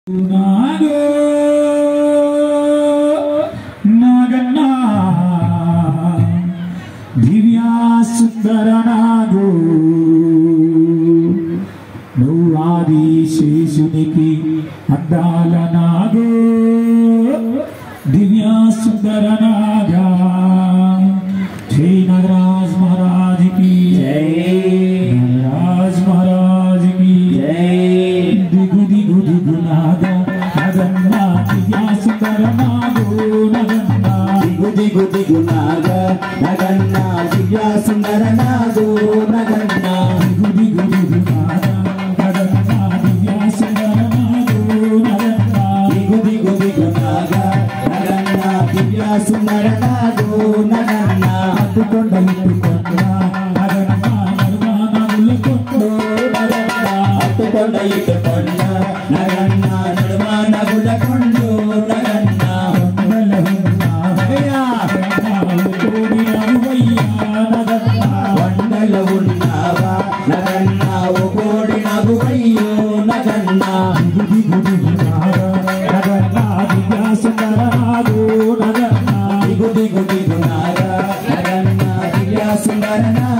నాగో నాగన్నా దివ్యా సుందర నాగో నువ్వు ఆది శేషునికి అందాల నాగో దివ్యా సుందర నాగా జై నగరాజ్ మహారాజ్ కి జై నగరాజ్ మహారాజ్ కి జై దిగు దిగు దిగు నాగ నగన్న దివ్యా సుందర నాగో నగన్న దిగు దిగు దిగు నాగ నగన్న దివ్య సుందర నాగు నగన్న దిగు దిగు దిగు నాగ నగన్న దివ్యా సుందర నాగో నగన్న దిగు దిగు దిగు నాగ నగన్న దివ్య సుందర నాగు నగన్న అట్టుకొండ ఇట్టుకొండ నగన్న నరుమాన ముల్లకొండ నగన్న అట్టుకొండ ఇట్టుకొండ నగన్న నడుమ నగుల కొండు నగన్న కొండల ఉన్నావయ్యా కోడి నరువయ్యా నగన్న కొండల ఉన్నావా నగన్న ఓ కోడి నగువయ్యో నగన్న దిగు దిగు దిగు నాగ నగన్న దివ్యా సుందర నాగో నగన్న దిగు దిగు దిగు నాగ నగన్న దివ్య సుందర నాగు